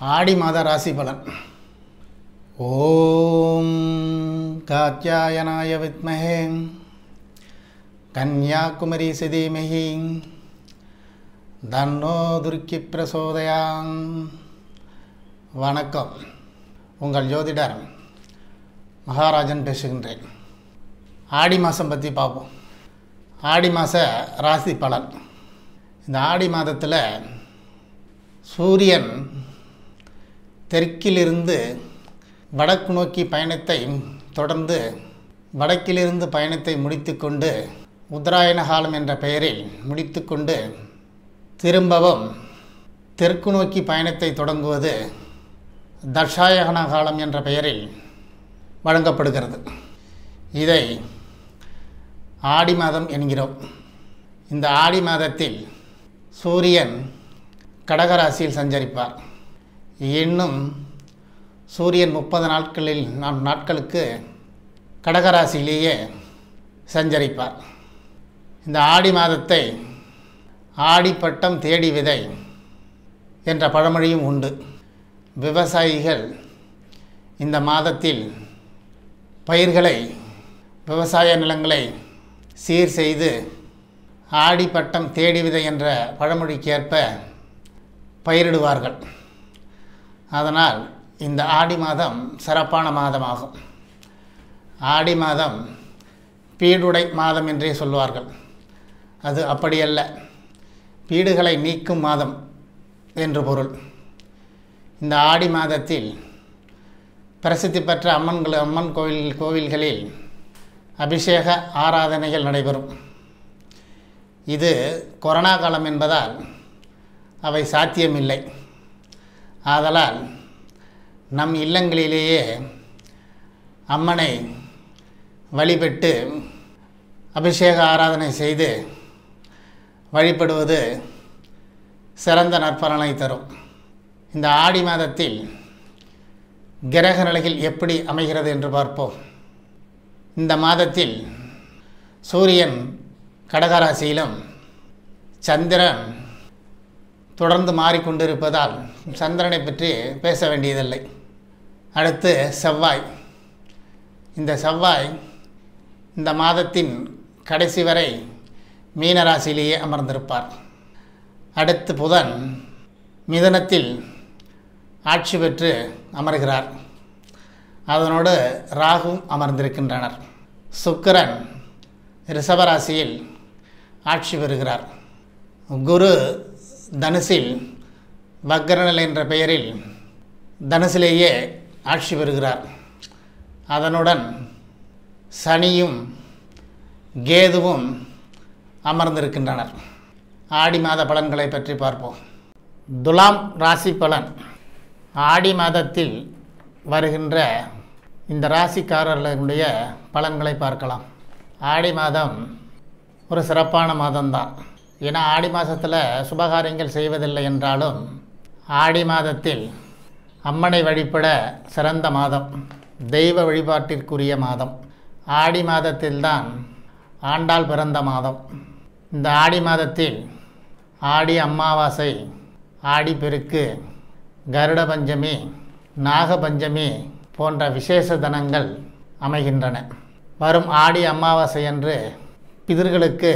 ஆடி மாத ராசி பலன் ஓம் காத்யாயனாய வித்மஹே கன்யாகுமரி சிதீமஹி தன்னோ துர்க்கி பிரசோதயாம் வணக்கம் உங்கள் ஜோதிடர் மகாராஜன் பேசுகின்றேன் ஆடி மாதம் பற்றி பார்ப்போம் ஆடி மாத ராசி பலன் இந்த ஆடி மாதத்தில் சூரியன் தெற்கிலிருந்து வடக்கு நோக்கி பயணத்தை தொடர்ந்து வடக்கிலிருந்து பயணத்தை முடித்துக்கொண்டு உத்தராயண காலம் என்ற பெயரில் முடித்துக்கொண்டு திரும்பவும் தெற்கு நோக்கி பயணத்தை தொடங்குவது தட்சாயகன காலம் என்ற பெயரில் வழங்கப்படுகிறது இதை ஆடி மாதம் என்கிறோம் இந்த ஆடி மாதத்தில் சூரியன் கடகராசியில் சஞ்சரிப்பார் இன்னும் சூரியன் முப்பது நாட்களில் நாம் நாட்களுக்கு கடகராசியிலேயே சஞ்சரிப்பார் இந்த ஆடி மாதத்தை ஆடிப்பட்டம் தேடி விதை என்ற பழமொழியும் உண்டு விவசாயிகள் இந்த மாதத்தில் பயிர்களை விவசாய நிலங்களை சீர் செய்து ஆடிப்பட்டம் தேடி விதை என்ற பழமொழிக்கு ஏற்ப பயிரிடுவார்கள் அதனால் இந்த ஆடி மாதம் சிறப்பான மாதமாகும் ஆடி மாதம் பீடுடை மாதம் என்றே சொல்வார்கள் அது அப்படியல்ல பீடுகளை நீக்கும் மாதம் என்று பொருள் இந்த ஆடி மாதத்தில் பிரசித்தி பெற்ற அம்மன்கள் அம்மன் கோவில் கோவில்களில் அபிஷேக ஆராதனைகள் நடைபெறும் இது கொரோனா காலம் என்பதால் அவை சாத்தியமில்லை ஆதலால் நம் இல்லங்களிலேயே அம்மனை வழிபட்டு அபிஷேக ஆராதனை செய்து வழிபடுவது சிறந்த நற்பலனை தரும் இந்த ஆடி மாதத்தில் கிரக நிலைகள் எப்படி அமைகிறது என்று பார்ப்போம் இந்த மாதத்தில் சூரியன் கடகராசியிலும் சந்திரன் தொடர்ந்து மாறிக்கொண்டிருப்பதால் சந்திரனை பற்றி பேச வேண்டியதில்லை அடுத்து செவ்வாய் இந்த செவ்வாய் இந்த மாதத்தின் கடைசி வரை மீனராசியிலேயே அமர்ந்திருப்பார் அடுத்து புதன் மிதனத்தில் ஆட்சி பெற்று அமர்கிறார் அதனோடு ராகும் அமர்ந்திருக்கின்றனர் சுக்கிரன் ரிஷபராசியில் ஆட்சி பெறுகிறார் குரு தனுசில் வக்ரநிலை என்ற பெயரில் தனுசிலேயே ஆட்சி பெறுகிறார் அதனுடன் சனியும் கேதுவும் அமர்ந்திருக்கின்றனர் ஆடி மாத பலன்களை பற்றி பார்ப்போம் துலாம் ராசி பலன் ஆடி மாதத்தில் வருகின்ற இந்த ராசிக்காரர்களுடைய பலன்களை பார்க்கலாம் ஆடி மாதம் ஒரு சிறப்பான மாதம்தான் ஏன்னா ஆடி மாதத்தில் சுபகாரியங்கள் செய்வதில்லை என்றாலும் ஆடி மாதத்தில் அம்மனை வழிபட சிறந்த மாதம் தெய்வ வழிபாட்டிற்குரிய மாதம் ஆடி மாதத்தில்தான் ஆண்டாள் பிறந்த மாதம் இந்த ஆடி மாதத்தில் ஆடி அமாவாசை ஆடி பெருக்கு கருட பஞ்சமி நாக பஞ்சமி போன்ற விசேஷ தினங்கள் அமைகின்றன வரும் ஆடி அமாவாசை அன்று பிதர்களுக்கு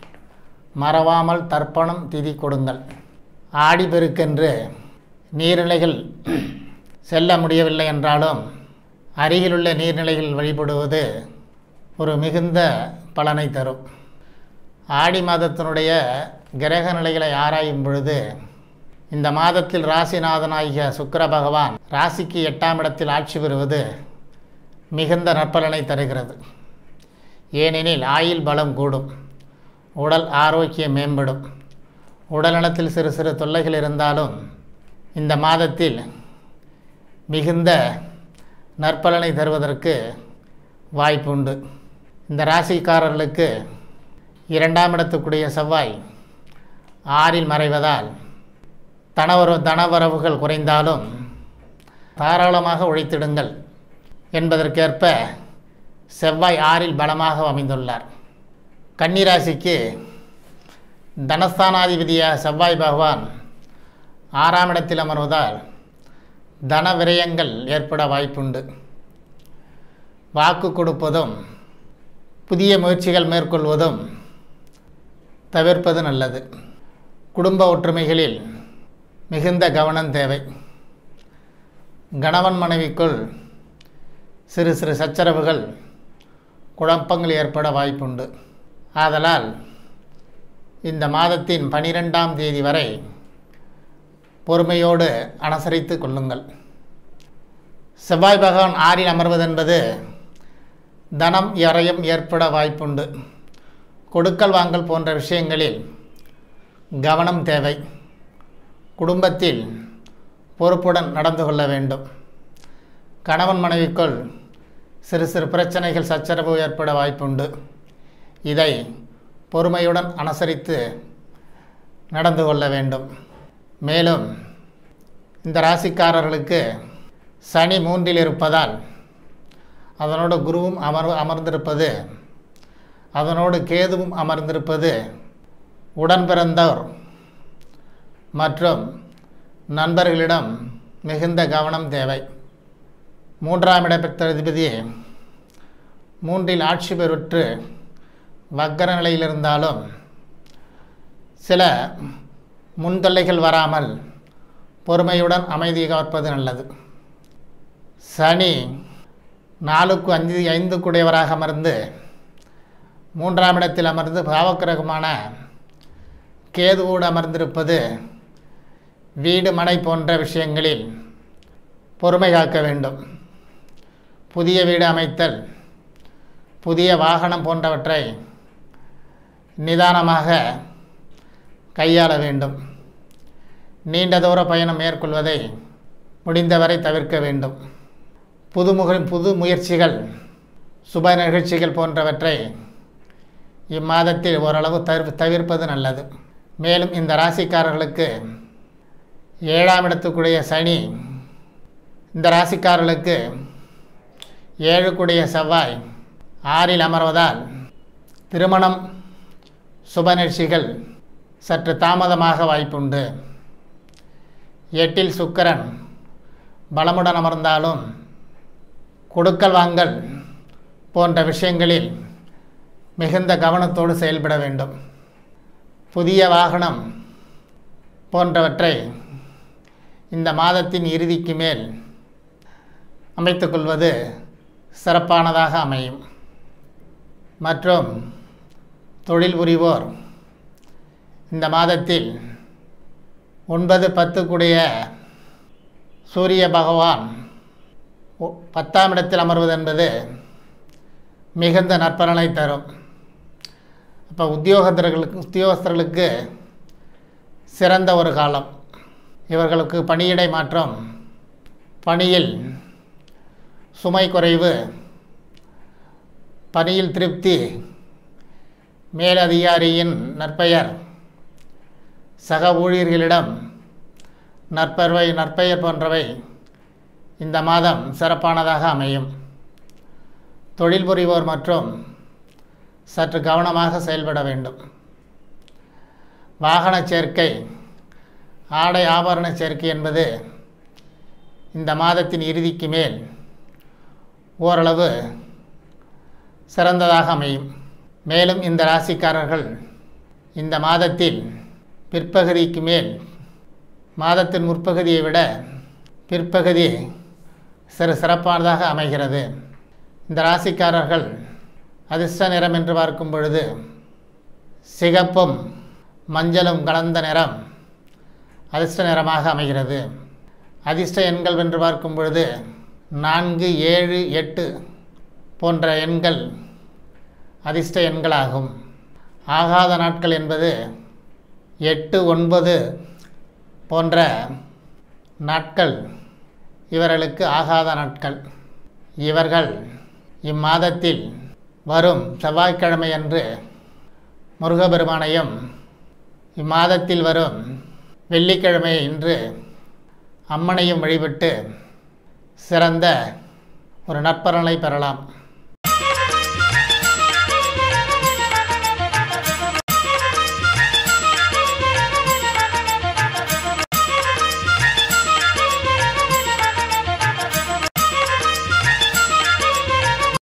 மறவாமல் தர்ப்பணம் திதி கொடுங்கள் ஆடி பெருக்கென்று நீர்நிலைகள் செல்ல முடியவில்லை என்றாலும் அருகிலுள்ள நீர்நிலைகள் வழிபடுவது ஒரு மிகுந்த பலனை தரும் ஆடி மாதத்தினுடைய கிரக நிலைகளை ஆராயும் பொழுது இந்த மாதத்தில் ராசிநாதனாகிய சுக்கிர பகவான் ராசிக்கு எட்டாம் இடத்தில் ஆட்சி பெறுவது மிகுந்த நற்பலனை தருகிறது ஏனெனில் ஆயுள் பலம் கூடும் உடல் ஆரோக்கியம் மேம்படும் உடல்நலத்தில் சிறு சிறு தொல்லைகள் இருந்தாலும் இந்த மாதத்தில் மிகுந்த நற்பலனை தருவதற்கு வாய்ப்புண்டு இந்த ராசிக்காரர்களுக்கு இரண்டாம் இடத்துக்குடைய செவ்வாய் ஆறில் மறைவதால் தனவர தனவரவுகள் குறைந்தாலும் தாராளமாக உழைத்திடுங்கள் என்பதற்கேற்ப செவ்வாய் ஆறில் பலமாக அமைந்துள்ளார் கன்னிராசிக்கு தனஸ்தானாதிபதியாக செவ்வாய் பகவான் ஆறாம் இடத்தில் அமர்வதால் தன விரயங்கள் ஏற்பட வாய்ப்புண்டு வாக்கு கொடுப்பதும் புதிய முயற்சிகள் மேற்கொள்வதும் தவிர்ப்பது நல்லது குடும்ப ஒற்றுமைகளில் மிகுந்த கவனம் தேவை கணவன் மனைவிக்குள் சிறு சிறு சச்சரவுகள் குழப்பங்கள் ஏற்பட வாய்ப்புண்டு ஆதலால் இந்த மாதத்தின் பனிரெண்டாம் தேதி வரை பொறுமையோடு அனுசரித்து கொள்ளுங்கள் செவ்வாய் பகவான் ஆறில் அமர்வதென்பது தனம் எறையும் ஏற்பட வாய்ப்புண்டு கொடுக்கல் வாங்கல் போன்ற விஷயங்களில் கவனம் தேவை குடும்பத்தில் பொறுப்புடன் நடந்து கொள்ள வேண்டும் கணவன் மனைவிக்குள் சிறு சிறு பிரச்சனைகள் சச்சரவு ஏற்பட வாய்ப்புண்டு இதை பொறுமையுடன் அனுசரித்து நடந்து கொள்ள வேண்டும் மேலும் இந்த ராசிக்காரர்களுக்கு சனி மூன்றில் இருப்பதால் அதனோடு குருவும் அமர் அமர்ந்திருப்பது அதனோடு கேதுவும் அமர்ந்திருப்பது உடன் பிறந்தோர் மற்றும் நண்பர்களிடம் மிகுந்த கவனம் தேவை மூன்றாம் இடப்பெற்ற அதிபதி மூன்றில் ஆட்சி பெற்று வக்கர நிலையில் இருந்தாலும் சில முன்தொல்லைகள் வராமல் பொறுமையுடன் அமைதி காப்பது நல்லது சனி நாலுக்கு அஞ்சு ஐந்து குடையவராக அமர்ந்து மூன்றாம் இடத்தில் அமர்ந்து பாவக்கிரகமான கேதுவோடு அமர்ந்திருப்பது வீடு மனை போன்ற விஷயங்களில் பொறுமை காக்க வேண்டும் புதிய வீடு அமைத்தல் புதிய வாகனம் போன்றவற்றை நிதானமாக கையாள வேண்டும் நீண்ட தூர பயணம் மேற்கொள்வதை முடிந்தவரை தவிர்க்க வேண்டும் புதுமுக புது முயற்சிகள் சுப நிகழ்ச்சிகள் போன்றவற்றை இம்மாதத்தில் ஓரளவு தவிர் தவிர்ப்பது நல்லது மேலும் இந்த ராசிக்காரர்களுக்கு ஏழாம் இடத்துக்குடைய சனி இந்த ராசிக்காரர்களுக்கு ஏழுக்குடைய செவ்வாய் ஆறில் அமர்வதால் திருமணம் சுப நிகழ்ச்சிகள் சற்று தாமதமாக வாய்ப்புண்டு எட்டில் சுக்கிரன் பலமுடன் அமர்ந்தாலும் கொடுக்கல் வாங்கல் போன்ற விஷயங்களில் மிகுந்த கவனத்தோடு செயல்பட வேண்டும் புதிய வாகனம் போன்றவற்றை இந்த மாதத்தின் இறுதிக்கு மேல் அமைத்துக்கொள்வது சிறப்பானதாக அமையும் மற்றும் தொழில் புரிவோர் இந்த மாதத்தில் ஒன்பது பத்துக்குடைய சூரிய பகவான் ஒ- பத்தாம் இடத்தில் அமர்வது என்பது மிகுந்த நற்பலனை தரும் அப்போ உத்தியோகத்தர்களுக்கு உத்தியோகஸ்தர்களுக்கு சிறந்த ஒரு காலம் இவர்களுக்கு பணியிடை மாற்றம் பணியில் சுமை குறைவு பணியில் திருப்தி மேலதிகாரியின் நற்பெயர் சக ஊழியர்களிடம் நற்பெயர்வை நற்பெயர் போன்றவை இந்த மாதம் சிறப்பானதாக அமையும் தொழில் புரிவோர் மற்றும் சற்று கவனமாக செயல்பட வேண்டும் வாகன சேர்க்கை ஆடை ஆபரண சேர்க்கை என்பது இந்த மாதத்தின் இறுதிக்கு மேல் ஓரளவு சிறந்ததாக அமையும் மேலும் இந்த ராசிக்காரர்கள் இந்த மாதத்தில் பிற்பகுதிக்கு மேல் மாதத்தின் முற்பகுதியை விட பிற்பகுதி சிறு சிறப்பானதாக அமைகிறது இந்த ராசிக்காரர்கள் அதிர்ஷ்ட நிறம் என்று பார்க்கும் பொழுது சிகப்பும் மஞ்சளும் கலந்த நிறம் அதிர்ஷ்ட நிறமாக அமைகிறது அதிர்ஷ்ட எண்கள் என்று பார்க்கும் பொழுது நான்கு ஏழு எட்டு போன்ற எண்கள் அதிர்ஷ்ட எண்களாகும் ஆகாத நாட்கள் என்பது எட்டு ஒன்பது போன்ற நாட்கள் இவர்களுக்கு ஆகாத நாட்கள் இவர்கள் இம்மாதத்தில் வரும் செவ்வாய்க்கிழமை அன்று முருகபெருமானையும் இம்மாதத்தில் வரும் வெள்ளிக்கிழமை இன்று அம்மனையும் வழிபட்டு சிறந்த ஒரு நற்பலனை பெறலாம்